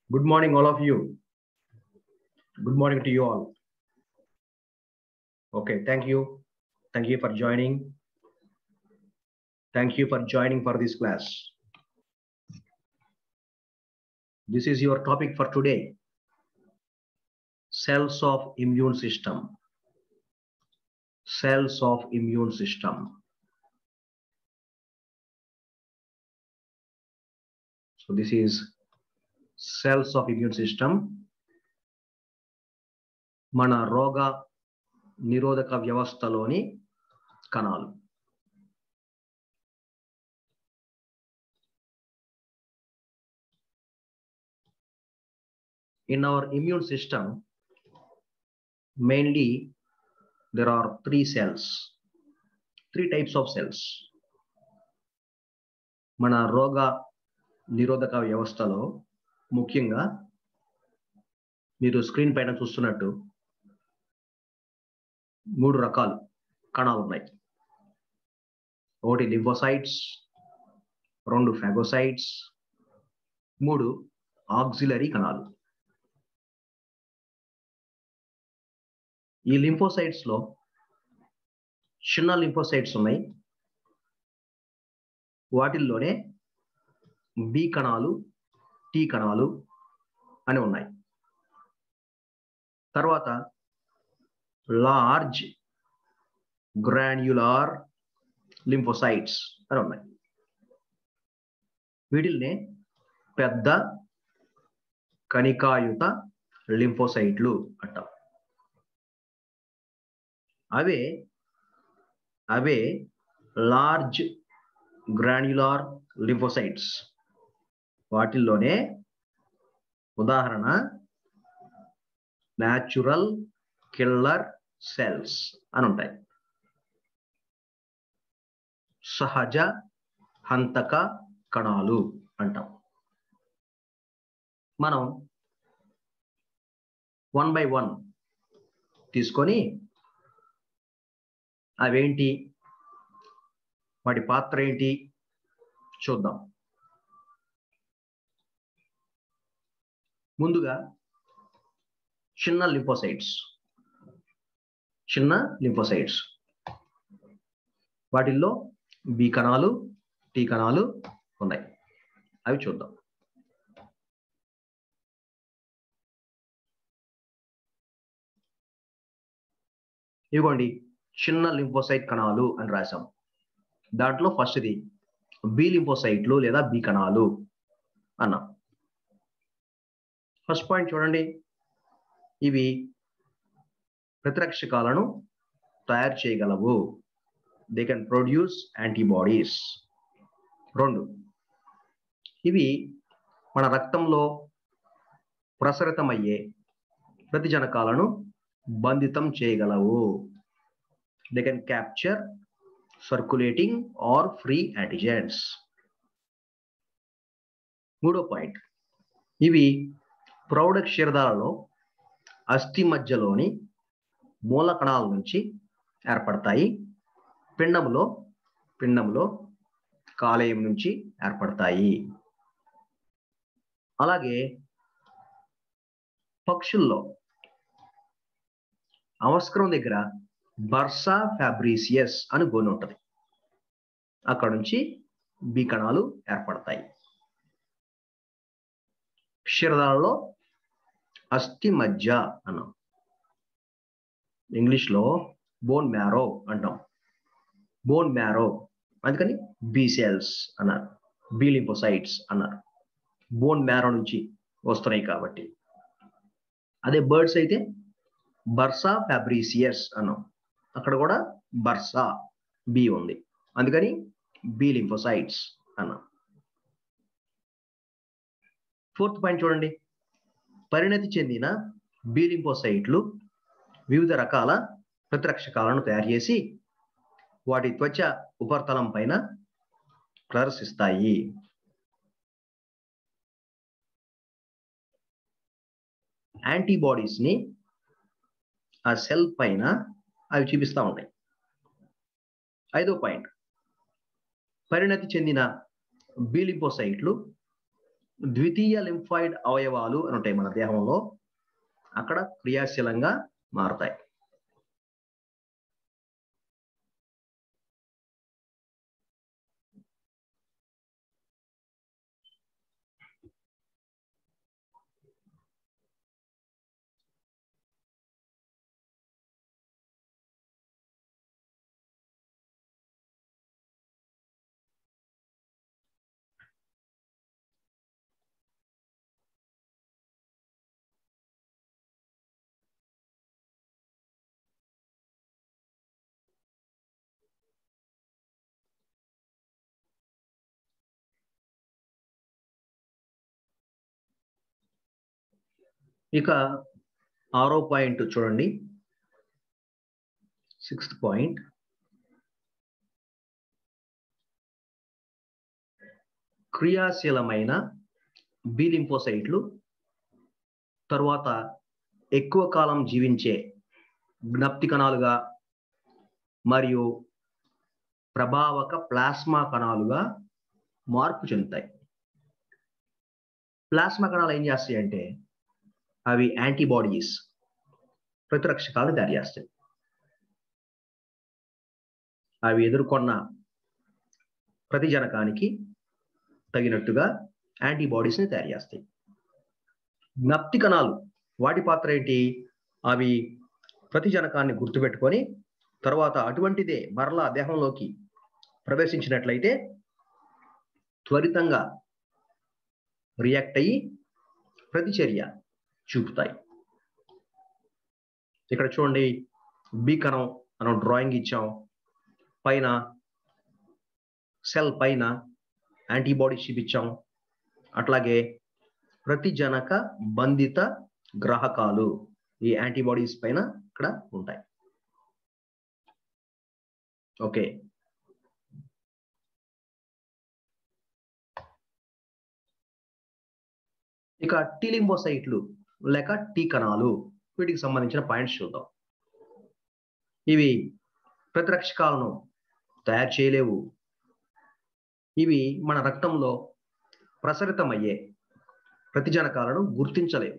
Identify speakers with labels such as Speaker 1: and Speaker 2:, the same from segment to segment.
Speaker 1: Good morning, all of you. Good morning to you all. Okay, thank you. Thank you for joining. Thank you for joining for this class. This is your topic for today. Cells of immune system. Cells of immune system. So this is cells of immune system. మన రోగ నిరోధక వ్యవస్థలోని కణాలు in our immune system, mainly there are three cells, three types of cells. మన రోగ నిరోధక వ్యవస్థలో ముఖ్యంగా మీరు స్క్రీన్ పైన చూస్తున్నట్టు మూడు రకాలు కణాలు ఉన్నాయి ఒకటి లింఫోసైట్స్ రెండు ఫాగోసైట్స్ మూడు ఆక్సిలరీ కణాలు ఈ లింఫోసైట్స్ లో చిన్న లింఫోసైట్స్ ఉన్నాయి వాటిల్లోనే బి కణాలు టి కణాలు అని ఉన్నాయి తర్వాత లార్జ్ గ్రాన్యులార్ లింఫోసైట్స్ అని ఉన్నాయి వీటిల్నే పెద్ద కణికాయుత లింఫోసైట్లు అంటాం అవే అవే లార్జ్ గ్రాన్యులార్ లింఫోసైట్స్ వాటిల్లోనే ఉదాహరణ న్యాచురల్ కిల్లర్ సెల్స్ అని ఉంటాయి సహజ హంతక కణాలు అంటాం మనం వన్ బై వన్ తీసుకొని అవేంటి వాటి పాత్ర ఏంటి చూద్దాం ముందుగా చిన్న లింఫోసైట్స్ చిన్న లింఫోసైట్స్ వాటిల్లో బి కణాలు టీ కణాలు ఉన్నాయి అవి చూద్దాం ఇదిగోండి చిన్న లింఫోసైట్ కణాలు అని రాశాం దాంట్లో ఫస్ట్ది బి లింఫోసైట్లు లేదా బి కణాలు అన్నాం ఫస్ట్ పాయింట్ చూడండి ఇవి ప్రతిరక్షకాలను తయారు చేయగలవు దే కెన్ ప్రొడ్యూస్ యాంటీబాడీస్ రెండు ఇవి మన రక్తంలో ప్రసరితమయ్యే ప్రతిజనకాలను బంధితం చేయగలవు they can capture circulating or free antigens మూడో పాయింట్ ఇవి ప్రౌఢ క్షీరదాలలో అస్థి మధ్యలోని మూల కణాల నుంచి ఏర్పడతాయి పిండంలో పిండంలో కాలేయం నుంచి ఏర్పడతాయి అలాగే పక్షుల్లో అవస్కరం దగ్గర బర్సా ఫ్యాబ్రీసియస్ అని గోని ఉంటుంది అక్కడ నుంచి బి కణాలు ఏర్పడతాయి క్షీరదాలలో అస్థి మధ్య అన్నాం ఇంగ్లీష్లో బోన్ మ్యారో అంటాం బోన్ మ్యారో అందుకని బి సెల్స్ అన్నారు బి లింపోసైట్స్ అన్నారు బోన్ మ్యారో నుంచి వస్తున్నాయి కాబట్టి అదే బర్డ్స్ అయితే బర్సా ఫ్యాబ్రీసియస్ అన్నాం అక్కడ కూడా బర్సా బి ఉంది అందుకని బి లింఫోసైట్స్ అన్నాం ఫోర్త్ పాయింట్ చూడండి పరిణతి చెందిన బి లింఫోసైట్లు వివిధ రకాల ప్రతిరక్షకాలను తయారు చేసి వాటి త్వచ ఉపరితలం పైన ప్రదర్శిస్తాయి యాంటీబాడీస్ ని ఆ సెల్ పైన అవి చూపిస్తూ ఉంటాయి ఐదో పాయింట్ పరిణతి చెందిన బీలిపోసైట్లు ద్వితీయ లింఫాయిడ్ అవయవాలు అని ఉంటాయి మన దేహంలో అక్కడ క్రియాశీలంగా మారుతాయి ఇక ఆరో పాయింట్ చూడండి సిక్స్త్ పాయింట్ క్రియాశీలమైన బి లింఫోసైట్లు తరువాత ఎక్కువ కాలం జీవించే జ్ఞప్తి కణాలుగా మరియు ప్రభావక ప్లాస్మా కణాలుగా మార్పు చెందుతాయి ప్లాస్మా కణాలు ఏం చేస్తాయి అంటే అవి యాంటీబాడీస్ ప్రతిరక్షకాలను తయారు చేస్తాయి అవి ఎదుర్కొన్న ప్రతిజనకానికి తగినట్టుగా యాంటీబాడీస్ని తయారు చేస్తాయి జ్ఞప్తి కణాలు వాటి పాత్ర ఏంటి అవి ప్రతిజనకాన్ని గుర్తుపెట్టుకొని తర్వాత అటువంటిదే మరలా దేహంలోకి ప్రవేశించినట్లయితే త్వరితంగా రియాక్ట్ అయ్యి ప్రతిచర్య చూపుతాయి ఇక్కడ చూడండి బి కణం మనం డ్రాయింగ్ ఇచ్చాం పైన సెల్ పైన యాంటీబాడీస్ చూపించాం అట్లాగే ప్రతిజనక బంధిత గ్రాహకాలు ఈ యాంటీబాడీస్ పైన ఇక్కడ ఉంటాయి ఓకే ఇక టీలింబోసైట్లు లేక టీ కణాలు వీటికి సంబంధించిన పాయింట్స్ చూద్దాం ఇవి ప్రతిరక్షకాలను తయారు చేయలేవు ఇవి మన రక్తంలో ప్రసరితమయ్యే ప్రతిజనకాలను గుర్తించలేవు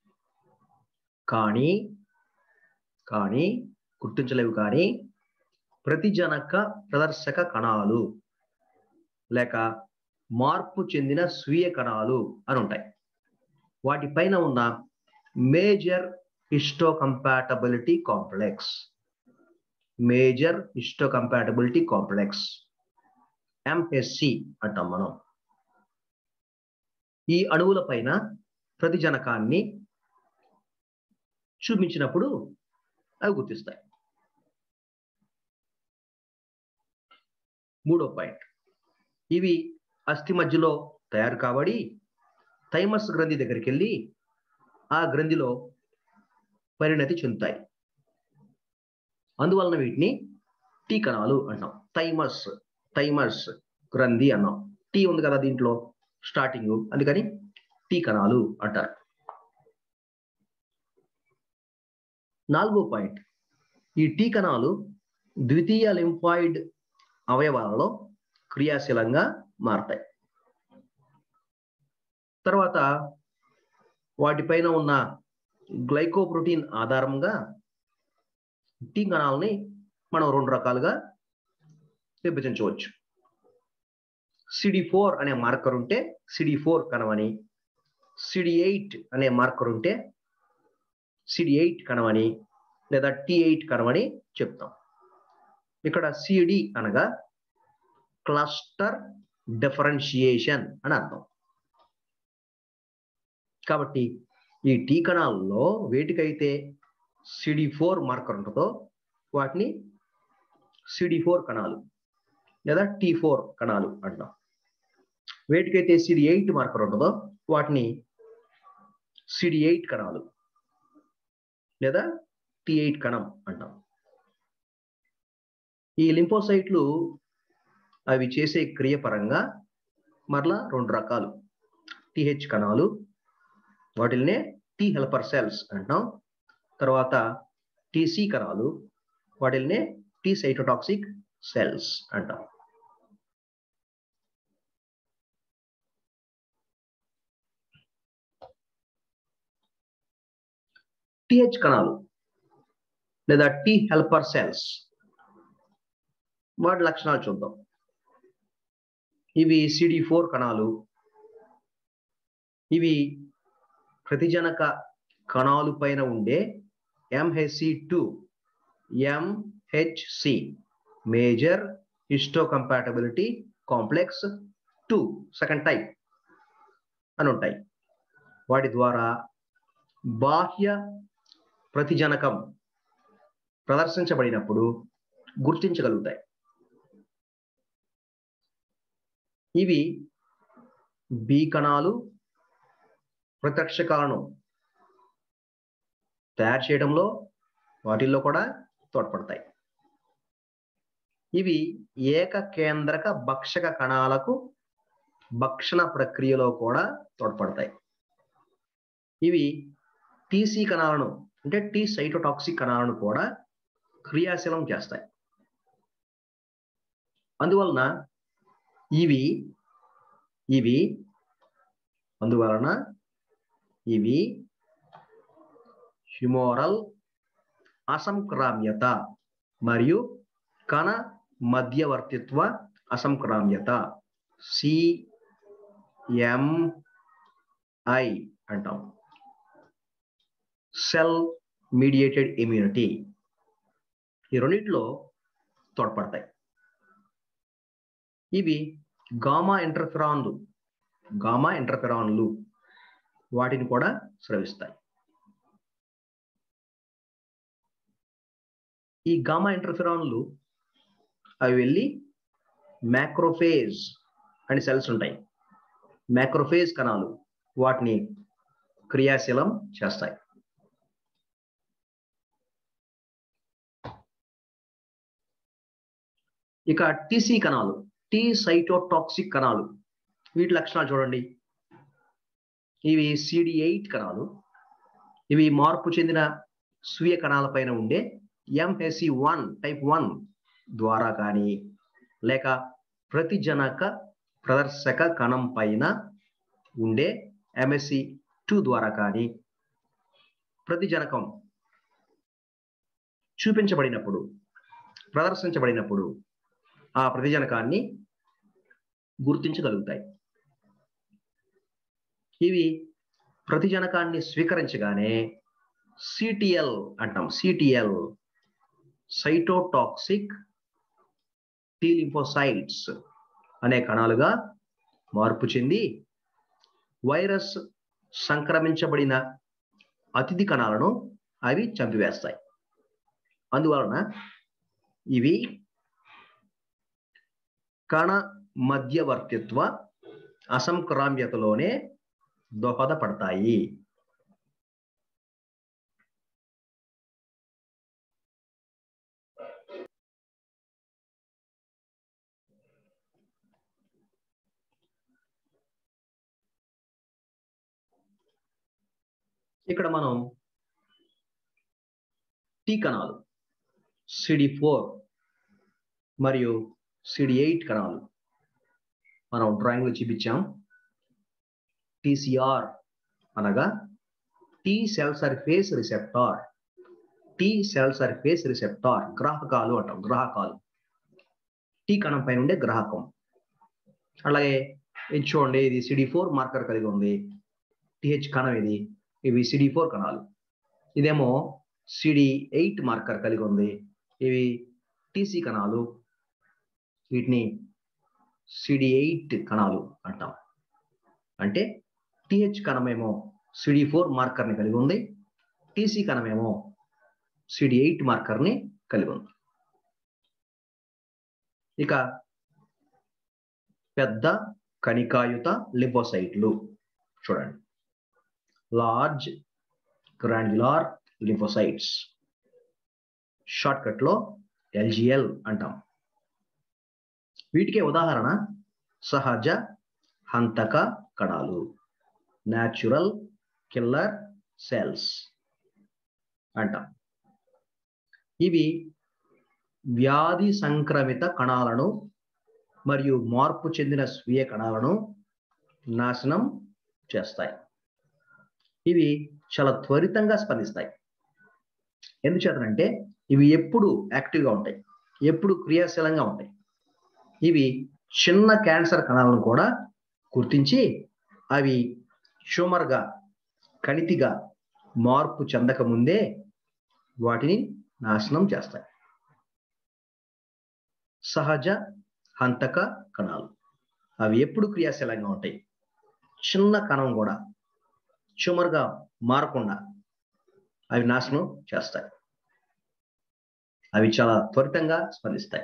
Speaker 1: కానీ కానీ గుర్తించలేవు కానీ ప్రతిజనక ప్రదర్శక కణాలు లేక మార్పు చెందిన స్వీయ కణాలు అని ఉంటాయి వాటిపైన ఉన్న major histocompatibility complex major histocompatibility complex MSC అంటాం మనం ఈ అణువుల పైన ప్రతిజనకాన్ని చూపించినప్పుడు అవి గుర్తిస్తాయి మూడో పాయింట్ ఇవి అస్థి మధ్యలో తయారు కాబడి థైమస్ గ్రంథి దగ్గరికి వెళ్ళి ఆ గ్రంథిలో పరిణతి చెందుతాయి అందువలన వీటిని టీ కణాలు అంటాం థైమస్ థైమస్ గ్రంథి అన్నాం టీ ఉంది కదా దీంట్లో స్టార్టింగ్ అందుకని టీ కణాలు అంటారు నాలుగో పాయింట్ ఈ టీ కణాలు ద్వితీయ లింఫాయిడ్ అవయవాలలో క్రియాశీలంగా మారతాయి తర్వాత వాటిపైన ఉన్న గ్లైకోప్రోటీన్ ఆధారంగా టీ కణాలని మనం రెండు రకాలుగా విభజించవచ్చు సిడి ఫోర్ అనే మార్కర్ ఉంటే సిడి ఫోర్ కణమని సిడి ఎయిట్ అనే మార్కర్ ఉంటే సిడి ఎయిట్ కణమని లేదా టీ ఎయిట్ కణమని చెప్తాం ఇక్కడ సిడి అనగా క్లస్టర్ డిఫరెన్షియేషన్ అని అర్థం కాబట్టి ఈ టీ కణాల్లో వేటికైతే సిడి ఫోర్ మార్కర్ ఉంటుందో వాటిని సిడి ఫోర్ కణాలు లేదా టీ ఫోర్ కణాలు అంటాం వేటికైతే సిడి ఎయిట్ మార్కర్ ఉంటుందో వాటిని సిడి ఎయిట్ కణాలు లేదా టీ ఎయిట్ కణం అంటాం ఈ లింఫోసైట్లు అవి చేసే క్రియ పరంగా మరలా రెండు రకాలు టిహెచ్ కణాలు వాటిల్నే టీ హెల్పర్ సెల్స్ అంటాం తర్వాత టీసీ కణాలు వాటిల్నే టీ సైటోటాక్సిక్ సెల్స్ అంటాం టిహెచ్ కణాలు లేదా టీ హెల్పర్ సెల్స్ వాటి లక్షణాలు చూద్దాం ఇవి సిడి ఫోర్ కణాలు ఇవి ప్రతిజనక కణాలు పైన ఉండే MHC two MHC major histocompatibility complex two second type అని ఉంటాయి వాటి ద్వారా బాహ్య ప్రతిజనకం ప్రదర్శించబడినప్పుడు గుర్తించగలుగుతాయి ఇవి బి కణాలు ప్రత్యక్షకాలను తయారు చేయడంలో వాటిల్లో కూడా తోడ్పడతాయి ఇవి ఏక కేంద్రక భక్షక కణాలకు భక్షణ ప్రక్రియలో కూడా తోడ్పడతాయి ఇవి టీసీ కణాలను అంటే టీ సైటోటాక్సిక్ కణాలను కూడా క్రియాశీలం చేస్తాయి అందువలన ఇవి ఇవి అందువలన ఇవి హ్యుమోరల్ అసంక్రామ్యత మరియు కణ మధ్యవర్తిత్వ అసంక్రామ్యత సిఎంఐ అంటాం సెల్ మీడియేటెడ్ ఇమ్యూనిటీ ఈ రెండింటిలో తోడ్పడతాయి ఇవి గామా ఇంటర్ఫిరాన్లు గామా ఇంటర్ఫిరాన్లు వాటిని కూడా స్రవిస్తాయి ఈ గామా ఇంటర్ఫిరాన్లు అవి వెళ్ళి మ్యాక్రోఫేజ్ అని సెల్స్ ఉంటాయి మ్యాక్రోఫేజ్ కణాలు వాటిని క్రియాశీలం చేస్తాయి ఇక టీసీ కణాలు టీ సైటోటాక్సిక్ కణాలు వీటి లక్షణాలు చూడండి ఇవి సిడి ఎయిట్ కణాలు ఇవి మార్పు చెందిన స్వీయ కణాల పైన ఉండే ఎంఎస్సి వన్ టైప్ వన్ ద్వారా కానీ లేక ప్రతిజనక ప్రదర్శక కణం పైన ఉండే ఎంఎస్సి టూ ద్వారా కానీ ప్రతిజనకం చూపించబడినప్పుడు ప్రదర్శించబడినప్పుడు ఆ ప్రతిజనకాన్ని గుర్తించగలుగుతాయి ఇవి ప్రతిజనకాన్ని స్వీకరించగానే సిటిఎల్ అంటాం సిటిఎల్ సైటోటాక్సిక్ టీ లింఫోసైట్స్ అనే కణాలుగా మార్పు చెంది వైరస్ సంక్రమించబడిన అతిథి కణాలను అవి చంపివేస్తాయి అందువలన ఇవి కణ మధ్యవర్తిత్వ అసంక్రామ్యతలోనే దోహదపడతాయి ఇక్కడ మనం టీ కణాలు సిడి ఫోర్ మరియు సిడి ఎయిట్ కణాలు మనం డ్రాయింగ్లో చూపించాం టీసీఆర్ అనగా T cell surface receptor T cell surface receptor గ్రాహకాలు అంటాం గ్రాహకాలు టీ కణం పైన ఉండే గ్రాహకం అలాగే ఇది చూడండి ఇది సిడి ఫోర్ మార్కర్ కలిగి ఉంది టిహెచ్ కణం ఇది ఇవి సిడి ఫోర్ కణాలు ఇదేమో సిడి ఎయిట్ మార్కర్ కలిగి ఉంది ఇవి టీసీ కణాలు వీటిని సిడి ఎయిట్ కణాలు అంటాం అంటే టిహెచ్ కణమేమో సిడి ఫోర్ మార్కర్ని కలిగి ఉంది టీసీ కణమేమో సిడి ఎయిట్ మార్కర్ని కలిగి ఉంది ఇక పెద్ద కణికాయుత లింఫోసైట్లు చూడండి large granular lymphocytes short cut లో ఎల్జిఎల్ అంటాం వీటికే ఉదాహరణ సహజ హంతక కణాలు న్యాచురల్ కిల్లర్ సెల్స్ అంటాం ఇవి వ్యాధి సంక్రమిత కణాలను మరియు మార్పు చెందిన స్వీయ కణాలను నాశనం చేస్తాయి ఇవి చాలా త్వరితంగా స్పందిస్తాయి ఎందుచేతనంటే ఇవి ఎప్పుడు యాక్టివ్గా ఉంటాయి ఎప్పుడు క్రియాశీలంగా ఉంటాయి ఇవి చిన్న క్యాన్సర్ కణాలను కూడా గుర్తించి అవి ట్యూమర్గా కణితిగా మార్పు చెందక ముందే వాటిని నాశనం చేస్తాయి సహజ హంతక కణాలు అవి ఎప్పుడు క్రియాశీలంగా ఉంటాయి చిన్న కణం కూడా ట్యూమర్గా మారకుండా అవి నాశనం చేస్తాయి అవి చాలా త్వరితంగా స్పందిస్తాయి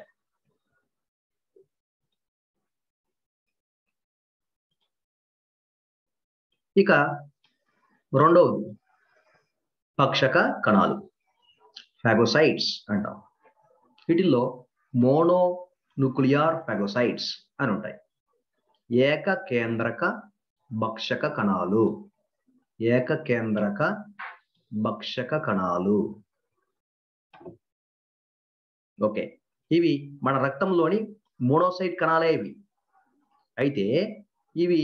Speaker 1: ఇక రెండవది పక్షక కణాలు ఫాగోసైట్స్ అంటాం వీటిల్లో మోనో న్యూక్లియర్ ఫాగోసైట్స్ అని ఉంటాయి ఏక కేంద్రక భక్షక కణాలు ఏక కేంద్రక భక్షక కణాలు ఓకే ఇవి మన రక్తంలోని మోనోసైట్ కణాలే ఇవి అయితే ఇవి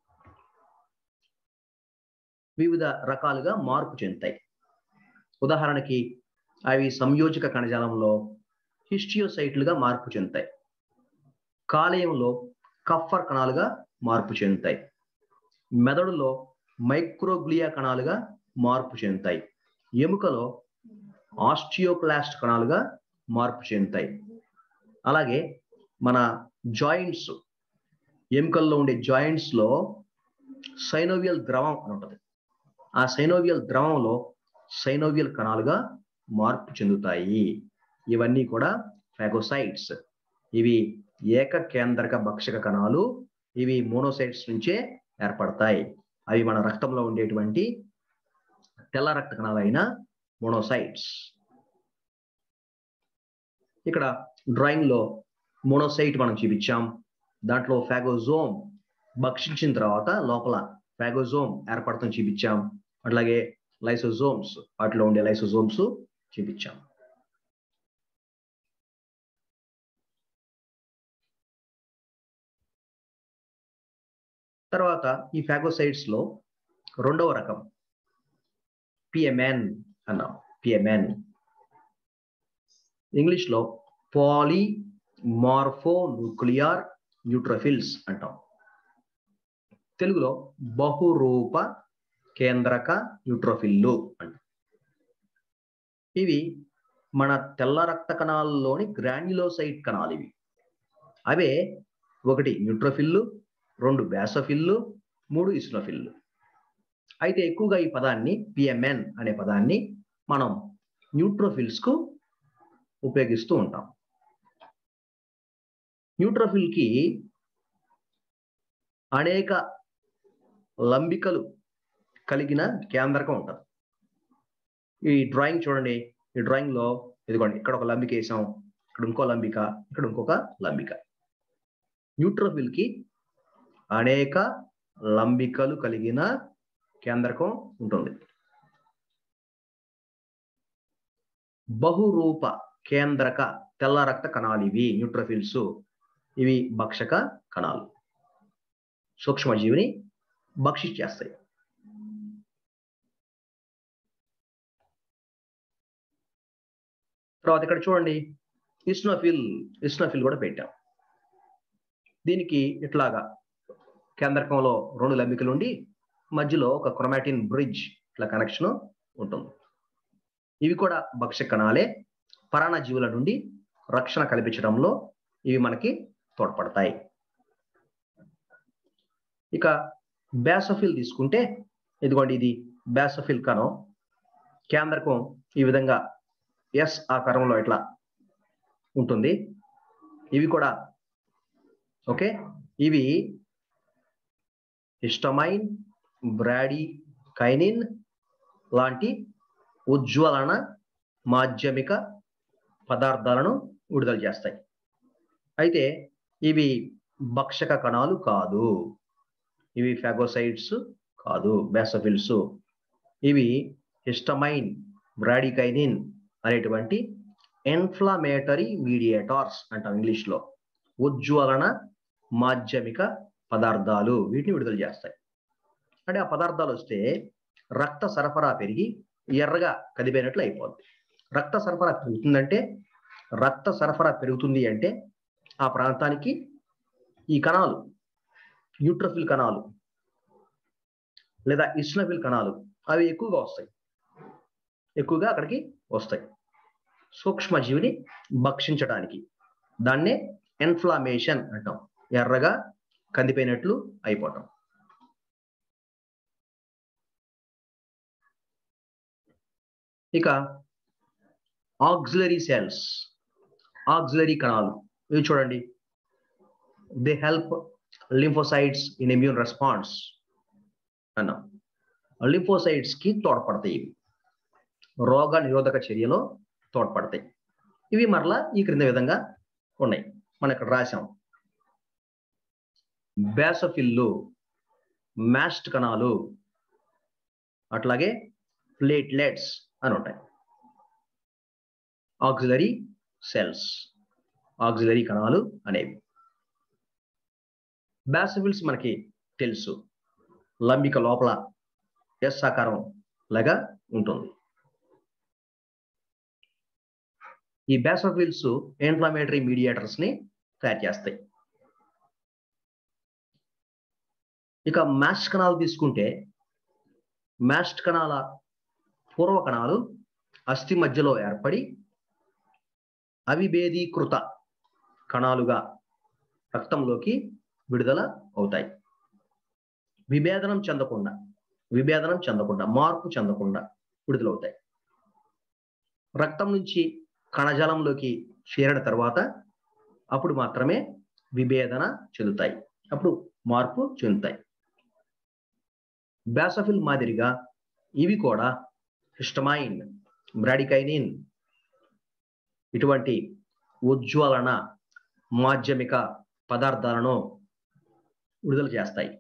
Speaker 1: వివిధ రకాలుగా మార్పు చెందుతాయి ఉదాహరణకి అవి సంయోజక కణజాలంలో హిస్టియోసైట్లుగా మార్పు చెందుతాయి కాలేయంలో కఫర్ కణాలుగా మార్పు చెందుతాయి మెదడులో మైక్రోగ్లియా కణాలుగా మార్పు చెందుతాయి ఎముకలో ఆస్టియోక్లాస్ట్ కణాలుగా మార్పు చెందుతాయి అలాగే మన జాయింట్స్ ఎముకల్లో ఉండే జాయింట్స్లో సైనోవియల్ ద్రవం అని ఉంటుంది ఆ సైనోవియల్ ద్రవంలో సైనోవియల్ కణాలుగా మార్పు చెందుతాయి ఇవన్నీ కూడా ఫాగోసైట్స్ ఇవి ఏక కేంద్రక భక్షక కణాలు ఇవి మోనోసైట్స్ నుంచే ఏర్పడతాయి అవి మన రక్తంలో ఉండేటువంటి తెల్ల రక్త కణాలైన మోనోసైట్స్ ఇక్కడ డ్రాయింగ్ లో మోనోసైట్ మనం చూపించాం దాంట్లో ఫాగోజోమ్ భక్షించిన తర్వాత లోపల ఫాగోజోమ్ ఏర్పడతాం చూపించాం అట్లాగే లైసోజోమ్స్ వాటిలో ఉండే లైసోజోమ్స్ చూపించాం తర్వాత ఈ ఫాగోసైట్స్ లో రెండవ రకం పిఎంఎన్ అన్నాం పిఎంఎన్ ఇంగ్లీష్ లో పాలీ మార్ఫో న్యూక్లియర్ న్యూట్రోఫిల్స్ అంటాం తెలుగులో బహురూప కేంద్రక న్యూట్రోఫిల్లు అంటాం ఇవి మన తెల్ల రక్త కణాలలోని గ్రాన్యులోసైట్ కణాలు ఇవి అవే ఒకటి న్యూట్రోఫిల్లు రెండు బ్యాసోఫిల్లు మూడు ఇస్నోఫిల్లు అయితే ఎక్కువగా ఈ పదాన్ని పిఎంఎన్ అనే పదాన్ని మనం న్యూట్రోఫిల్స్ కు ఉపయోగిస్తూ ఉంటాం న్యూట్రోఫిల్ కి అనేక లంబికలు కలిగిన కేంద్రకం ఉంటుంది ఈ డ్రాయింగ్ చూడండి ఈ డ్రాయింగ్ లో ఇదిగోండి ఇక్కడ ఒక లంబిక వేసాం ఇక్కడ ఇంకో లంబిక ఇక్కడ ఇంకొక లంబిక న్యూట్రోఫిల్ కి అనేక లంబికలు కలిగిన కేంద్రకం ఉంటుంది బహురూప కేంద్రక తెల్ల రక్త కణాలు ఇవి న్యూట్రోఫిల్స్ ఇవి భక్షక కణాలు సూక్ష్మజీవిని భక్షించేస్తాయి తర్వాత ఇక్కడ చూడండి ఇస్నోఫిల్ ఇస్నోఫిల్ కూడా పెట్టాం దీనికి ఇట్లాగా కేంద్రకంలో రెండు లంబికలు ఉండి మధ్యలో ఒక క్రొమాటిన్ బ్రిడ్జ్ ఇట్లా కనెక్షన్ ఉంటుంది ఇవి కూడా భక్ష్య కణాలే పరాణజీవుల నుండి రక్షణ కల్పించడంలో ఇవి మనకి తోడ్పడతాయి ఇక బ్యాసోఫిల్ తీసుకుంటే ఇదిగోండి ఇది బ్యాసోఫిల్ కణం కేంద్రకం ఈ విధంగా ఎస్ ఆకారంలో ఇట్లా ఉంటుంది ఇవి కూడా ఓకే ఇవి హిస్టమైన్ బ్రాడీ కైనిన్ లాంటి ఉజ్వలన మాధ్యమిక పదార్థాలను విడుదల చేస్తాయి అయితే ఇవి భక్షక కణాలు కాదు ఇవి ఫాగోసైడ్స్ కాదు బేసఫిల్స్ ఇవి హిస్టమైన్ బ్రాడికైనిన్ అనేటువంటి ఇన్ఫ్లమేటరీ మీడియేటార్స్ అంటాం ఇంగ్లీష్లో ఉజ్వలన మాధ్యమిక పదార్థాలు వీటిని విడుదల చేస్తాయి అంటే ఆ పదార్థాలు వస్తే రక్త సరఫరా పెరిగి ఎర్రగా కదిపోయినట్లు అయిపోద్ది రక్త సరఫరా పెరుగుతుందంటే రక్త సరఫరా పెరుగుతుంది అంటే ఆ ప్రాంతానికి ఈ కణాలు న్యూట్రోఫిల్ కణాలు లేదా ఇస్నఫిల్ కణాలు అవి ఎక్కువగా వస్తాయి ఎక్కువగా అక్కడికి వస్తాయి సూక్ష్మజీవిని భక్షించడానికి దాన్నే ఇన్ఫ్లామేషన్ అంటాం ఎర్రగా కందిపోయినట్లు అయిపోవటం ఇక ఆక్సిలరీ సెల్స్ ఆక్సిలరీ కణాలు ఇవి చూడండి they help lymphocytes in immune response అన్నాం లింఫోసైడ్స్ కి తోడ్పడతాయి ఇవి రోగ నిరోధక చర్యలో తోడ్పడతాయి ఇవి మరలా ఈ క్రింద విధంగా ఉన్నాయి మనం ఇక్కడ రాసాం బేసఫిల్లు మ్యాస్ట్ కణాలు అట్లాగే ప్లేట్లెట్స్ అని ఉంటాయి ఆక్సిలరీ సెల్స్ ఆక్సిలరీ కణాలు అనేవి బ్యాసఫిల్స్ మనకి తెలుసు లంబిక లోపల ఎస్ ఆకారం లాగా ఉంటుంది ఈ బ్యాసోఫిల్స్ ఇన్ఫ్లమేటరీ మీడియేటర్స్ ని తయారు చేస్తాయి ఇక మ్యాస్ట్ కణాలు తీసుకుంటే మ్యాస్ట్ కణాల పూర్వ కణాలు అస్థి మధ్యలో ఏర్పడి అవిభేదీకృత కణాలుగా రక్తంలోకి విడుదల అవుతాయి విభేదనం చెందకుండా విభేదనం చెందకుండా మార్పు చెందకుండా విడుదలవుతాయి రక్తం నుంచి కణజాలంలోకి చేరిన తర్వాత అప్పుడు మాత్రమే విభేదన చెందుతాయి అప్పుడు మార్పు చెందుతాయి బ్యాసఫిల్ మాదిరిగా ఇవి కూడా హిస్టమైన్ బ్రాడికైనిన్ ఇటువంటి ఉజ్వలన మాధ్యమిక పదార్థాలను విడుదల చేస్తాయి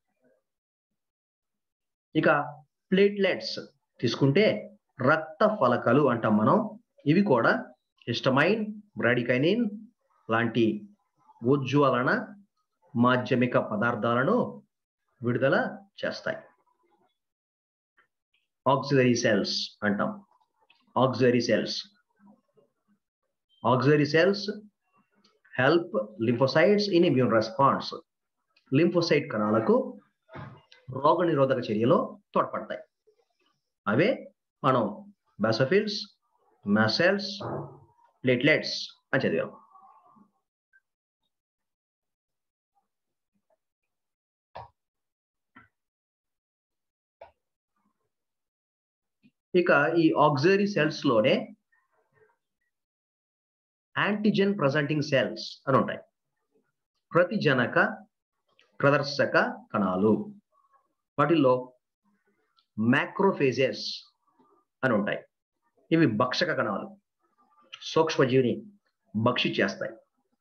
Speaker 1: ఇక ప్లేట్లెట్స్ తీసుకుంటే రక్త ఫలకలు అంటాం మనం ఇవి కూడా హిస్టమైన్ బ్రాడికైనిన్ లాంటి ఉజ్వలన మాధ్యమిక పదార్థాలను విడుదల చేస్తాయి ఆక్సిలరీ సెల్స్ అంటాం auxiliary cells auxiliary cells help lymphocytes in immune response lymphocyte కణాలకు రోగ నిరోధక చర్యలో తోడ్పడతాయి అవే మనం బాసోఫిల్స్ మ్యాసెల్స్ ప్లేట్లెట్స్ అని చదివాం ఇక ఈ ఆక్సిలరీ సెల్స్ లోనే యాంటీజెన్ ప్రజెంటింగ్ సెల్స్ అని ఉంటాయి ప్రతిజనక ప్రదర్శక కణాలు వాటిల్లో మ్యాక్రోఫేజెస్ అని ఉంటాయి ఇవి భక్షక కణాలు సూక్ష్మజీవిని భక్షి చేస్తాయి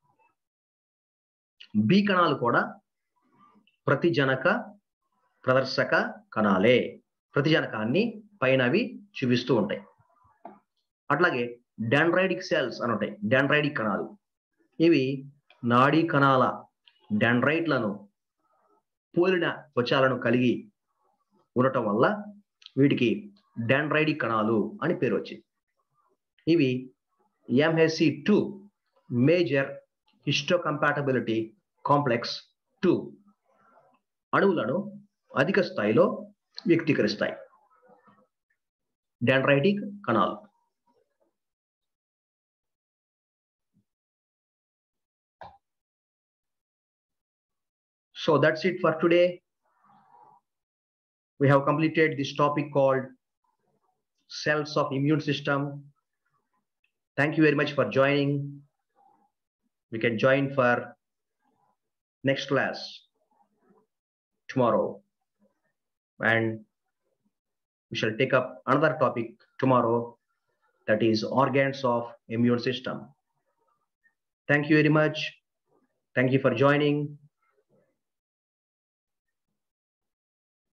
Speaker 1: బి కణాలు కూడా ప్రతిజనక ప్రదర్శక కణాలే ప్రతిజనకాన్ని పైన అవి చూపిస్తూ ఉంటాయి అట్లాగే డెండ్రైడిక్ సెల్స్ అని ఉంటాయి డెండ్రైడిక్ కణాలు ఇవి నాడీ కణాల డెండ్రైట్లను పోలిన త్వచాలను కలిగి ఉండటం వల్ల వీటికి డెండ్రైడిక్ కణాలు అని పేరు వచ్చింది ఇవి MHC two major histocompatibility complex two అణువులను అధిక స్థాయిలో వ్యక్తీకరిస్తాయి డెండ్రైటిక్ కణాలు So that's it for today. We have completed this topic called cells of immune system. Thank you very much for joining. We can join for next class tomorrow. And we shall take up another topic tomorrow that is organs of immune system. Thank you very much. Thank you for joining.